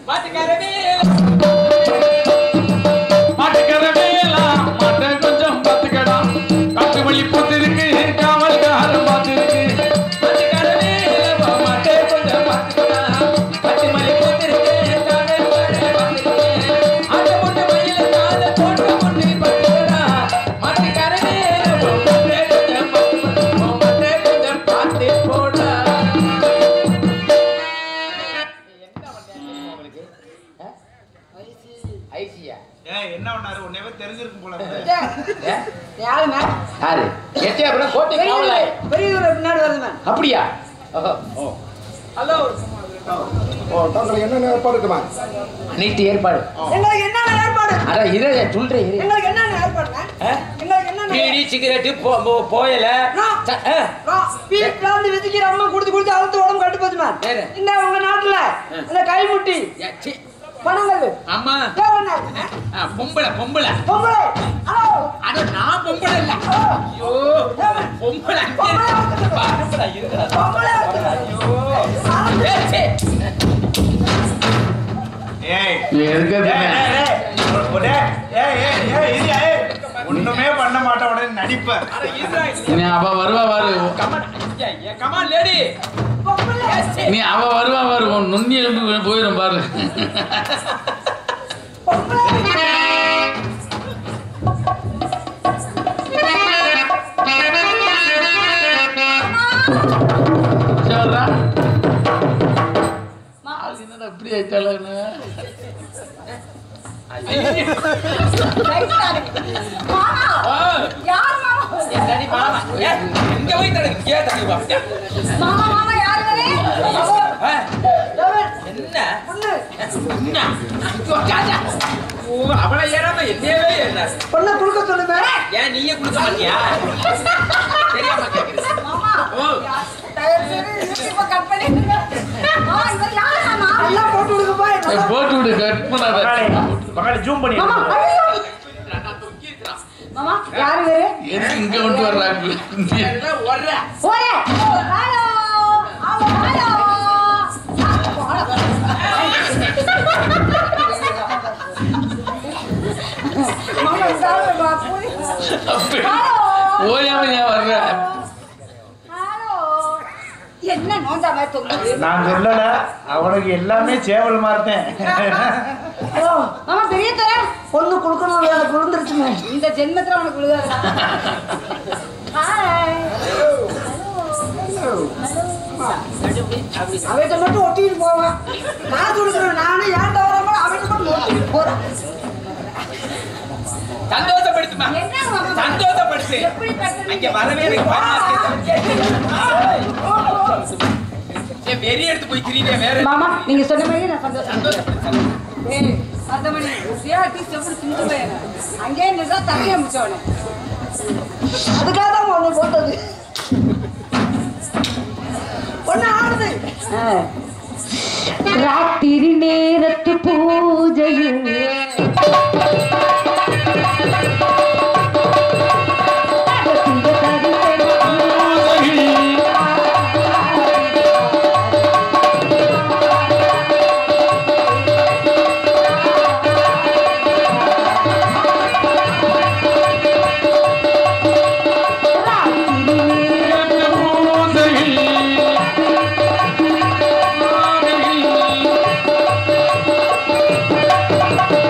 மாட்டுக்கற வேலா மாட்டை கொஞ்சம் பார்த்துக்கடா காட்டு வழி போத்திருக்கு காவல்காரன் பார்த்திருக்கு மாட்டுக்கற வேலா மாட்டை கொஞ்சம் பார்த்துக்கடா காட்டு வழி போத்திருக்கு காவல்காரன் பார்த்திருக்கு ஆட்ட போட்டு மயில கால போட்டு போட்டு பார்த்துக்கடா மாட்டுக்கற வேலா மாட்டை கொஞ்சம் பார்த்துக்கடா மாட்டை கொஞ்சம் பார்த்து போடா ஐசியா ஏன் என்ன பண்ணாரு உன்னையவே தெரிஞ்சிருக்கும் போல இருக்கு. யாருமே யாரு எட்டே அப்புறம் கோட்டை காவலா பெரியவர் பின்னாடி வருதுமே அப்படியா ஓஹோ ஓ ஹலோ ஓ தங்களுக்கு என்னென்ன ஏற்பாடு இருக்குமா அனைத்து ஏற்பாடு எங்களுக்கு என்னென்ன ஏற்பாடு அட இரு சொல்றேன் இரு எங்களுக்கு என்னென்ன ஏற்பாடுங்க எங்களுக்கு என்னென்ன பீடி சிகரெட்டு போ- போ- போயல நான். ச- ஆ. வீட்டுல வந்து விதிக்கிற அம்மா கொடுத்து கொடுத்து அழுத்து உடம்பு கட்டு போச்சுமா வேற. இந்த உங்க நாட்டுல இந்த கைமுட்டி யா, சீ. பணங்கள் அம்மா வேற என்ன? ஆ, பொம்பளை பொம்பளை பொம்பளை ஹலோ அட நான் பொம்பளை இல்ல ஐயோ பொம்பளை அங்கே பொம்பளை இருக்கு. பாருங்கடா, இருங்கடா. பொம்பளை ஏய், சே. ஏய் இருக்கிறது ஏய், ஏய், ஏய். ஒரு- டேய், ஏய், ஏய், ஏய், இருயா, ஏய். ஒண்ணுமே பண்ண மாட்டேன் உடனே நடிப்ப அட, இருடா, இது. நீ அவ வருவா பாரு கமான், ஐயா, ஐயா, கமான், லேடி. ஏய், சே. நீ அவ வருவா பாரு உன் நுண்ணி எலும்பு போயிடும் பாரு வர்றா ஆள் என்னடா இப்படி ஆயிட்டாளன்னு ஆ, யார் மாமா என்னடி மாமா? ஏய், எங்க போய் தடுக்கு? இங்கே தடுக்கு பாப்பியா? மாமா மாமா யார் வரே ஆ, என்ன என்ன? ஐயோ, ராஜா. ஓ, அவளை ஏறாம என்னையவே என்ன பொண்ணை கொடுக்க சொல்லுங்க ஏன் நீயே கொடுக்க மாட்டியா தெரியாம கேக்குறேன் மாமா ஓ தயவு செய்து யூடியூப்பை கட் பண்ணிடுங்க மாமா இவர் யார் மாமா எல்லாம் போட்டு விடுங்கப்பா ஏய், நல்லா போட்டு விடு கட் பண்ணாத பங்காளி ஜூம் பண்ணி மாமா எடுத்து. ஐயோ நான் தொங்கி இருக்கிறான் மாமா யாரு வேறு எதுக்கு இங்க கொண்டு வர்றாங்க எல்லாம் ஓடுற ஓரே ஹலோ ஹலோ ஹலோ மாமா சாப்பிடு பாப்பு ஓயாம ஏன் வர்ற ஹலோ என்ன நோஞ்சா மாதிரி தொங்குது நான் சொல்லல அவனுக்கு எல்லாமே சேவல் மாறுத்தேன் ஹலோ மாமா பெரிய தர பொண்ணு கொடுக்கணும் வேலை விழுந்துருச்சுங்க இந்த ஜென்மத்துல உனக்கு விழுகாது ஹாய் அவட்ட மட்டும் ஒட்டிட்டு போவான் காசு கொடுக்குறேன் நானே ஏன்டா வராம அவட்ட மட்டும் ஒட்டிட்டு போறேன் சந்தோஷப்படுத்துமா என்ன மாமா சந்தோஷப்படுத்து எப்படி படுத்துறீங்க? அங்க வரவே எனக்கு பயமா இருக்கு. ஏய், வெறி எடுத்து போய் திரியே வேற மாமா நீங்க சொன்ன மாதிரி நான் சந்தோஷம் சந்தோஷப்படுத்து. ஏய் பத்தமணி சிஆர்டி எப்படி திண்டு போயிரு அங்கேயே நின்றா தண்ணியை முடிச்சவனே அதுக்காக தான் உன்னை போட்டது பொண்ணு ஆடுது ராத்திரி நேரத்து பூஜையில் பூசையில்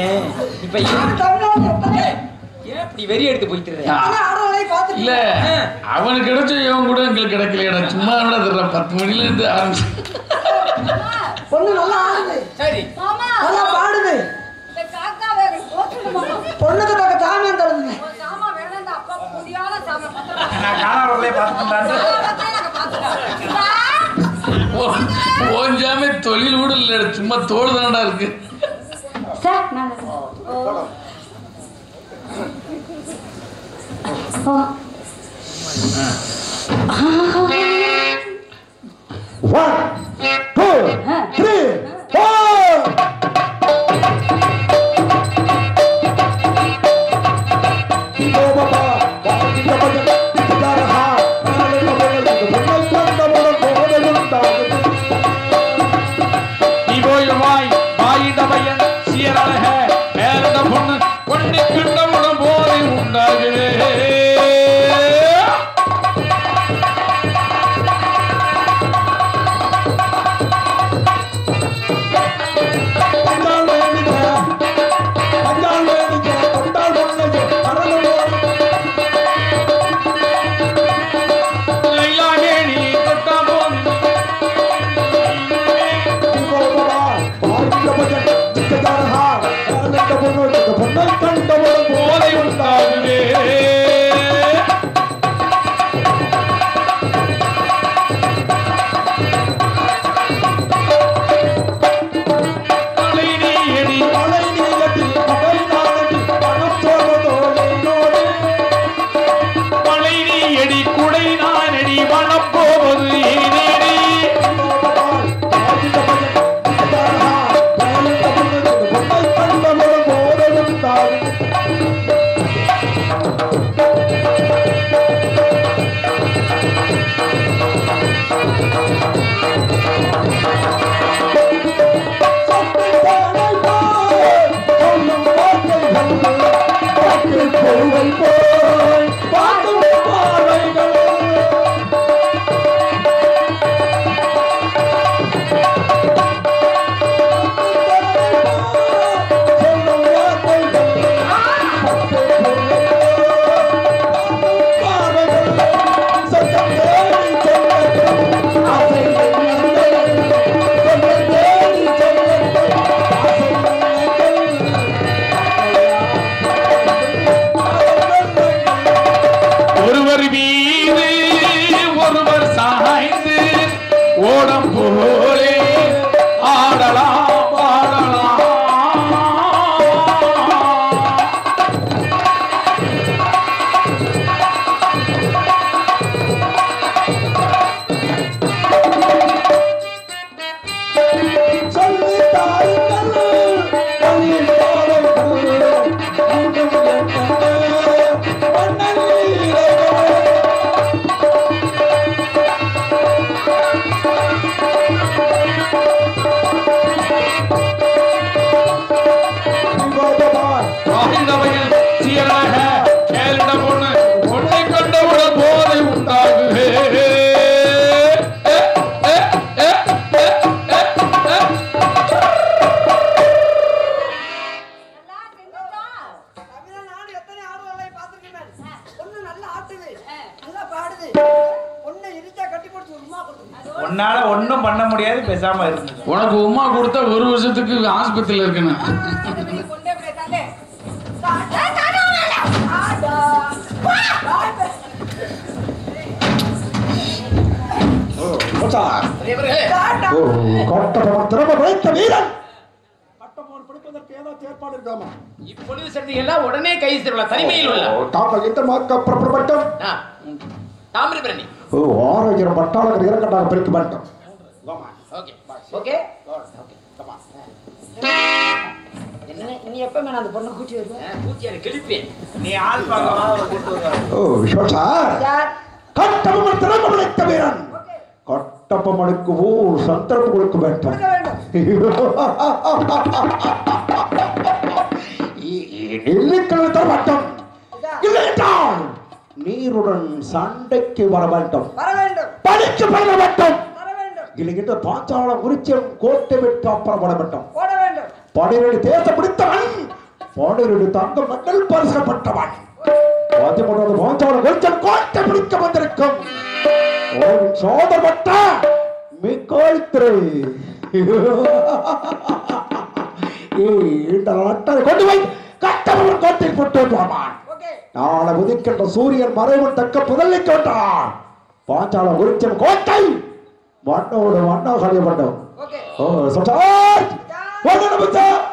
இப்ப ஏன் நான் தமிழ்நாட்டுல எத்தனை ஏன் இப்படி வெறி எடுத்து போயிட்டு இருக்க? எத்தனை ஆடவர்களை இல்ல பார்த்திருக்கீங்க? அவனுக்கு கிடைச்ச இவன் கூட எங்களுக்கு கிடைக்கலையடா சும்மா விட தர்றான் பத்து மணில இருந்து ஆரம்பிச்சு பொண்ணு நல்லா ஆடுது சரி மாமா நல்லா பாடுது இந்த காக்கா வேற போட்டுடு மாமா பொண்ணுக்கு தக்க சாமியம் தருதுங்க ஒரு சாமா வேணும் இந்த அப்பா முடியாத சாமா பத்திரம் நான் காணாமலே பார்த்துட்டாரு ஓஞ்சாமே தொழில் கூட இல்ல சும்மா தோடு தானடா இருக்கு சார் நான் One, two, three, four. Go, Baba. Walking the budget. Taraha. Nalai kabel. Bunai kanda mula kore undagudu. நீ போய் வாய் வாயிட பையன் சீரழக பேரட பொண்ணு பொண்ணு கண்டவுடன் போதை உண்டாகுதே பஞ்சால் வேணிக்க. பஞ்சால் வேணிக்க. கொண்டால் பொன்னைக்கு. பரந்து போய். லைலாமே நீ தொட்டா போது Go, Baba. Walking the budget. Taraha. Nalai kabel. Bunai kanda mula போதை kore undagudu. உண்டாகுதே அலை நீ எடி மழை நீளத்தில் மழை நாளத்தில் பணம் சோழதோடு மலை நீ எடி குடை நான் எடி வனம் போவது ஏனேடி ஒருவர் மீது ஒருவர் சாய்ந்து ஓடம் போலே ஆடலாம் பாடலாம் வாயிடவையில் சீராக கேளிட பொண்ணு பொண்ணை கண்டவுடன் போதை உண்டாகுவே தமிழா நாடு எத்தனை ஆடவர்களை பார்த்திருக்கிறேன். பொண்ணு நல்லா ஆட்டுது நல்லா பாடுது பொண்ணை இடிச்சா கட்டி போட்டு உருமா கொடுத்து உன்னால ஒண்ணும் பண்ண முடியாது பேசாம இருந்தது உனக்கு உமா கொடுத்தா ஒரு வருஷத்துக்கு ஆஸ்பத்திரியில இருக்கணும் கொண்டே போய் தள்ளு ஏற்பாடு இருக்காமா இப்பொழுது சென்றீர்கள் உடனே கை திருவிழா தனிமையில் உள்ள தாக்க இந்த மாக்க புறப்பட்டம் ஆ, தாமிரபரணி ஓ ஆரோக்கியம் பட்டாளர்கள் இறக்கட்டாக பிரிக்க மாட்டோம் ஓகே ஓகே என்ன நீ எப்ப மேல அந்த பொண்ணை கூட்டி வருவேன் பூச்சியாரை கிழிப்பேன் நீ ஆள் பார்க்க கூட்டு வருவாரு ஓ விஸ்வசார் யார் கட்டபொம்மன் திறமை விளைத்த வீரன் கட்டபொம்மனுக்கு ஓர் சந்தர்ப்பம் கொடுக்க வேண்டும் கொடுக்க வேண்டும் நெல்லிக்கல் தரமாட்டம் இல்லையென்றால் நீருடன் சண்டைக்கு வர வேண்டும் வர வேண்டும் பணிக்கு பயிர வேண்டும் வர வேண்டும் இல்லையென்ற பாஞ்சாலம் குறிச்சம் கோட்டை விட்டு அப்புறம் வர வேண்டும் ஓட வேண்டும் பனிரெண்டு தேசம் பிடித்தவன் பாண்டியருடைய தங்க மண்டல் பரிசப்பட்டவன் பாத்தியமோட பாஞ்சால கொஞ்சம் கோட்டை பிடிக்க வந்திருக்கும் ஓவின் சோதரப்பட்ட மிக்கோய்த்திரை இந்த அட்டை கொண்டு போய் கட்டவன் கோட்டை போட்டு வருவான் ஓகே நாளை உதிக்கின்ற சூரியன் மறைவன் தக்க புதலை கொண்டான் பாஞ்சால குறிச்சம் கோட்டை மண்ணோடு மண்ணோ கழிய பண்ணோம் ஓகே ஓ சட்டார் ஒன்று நிமிஷம்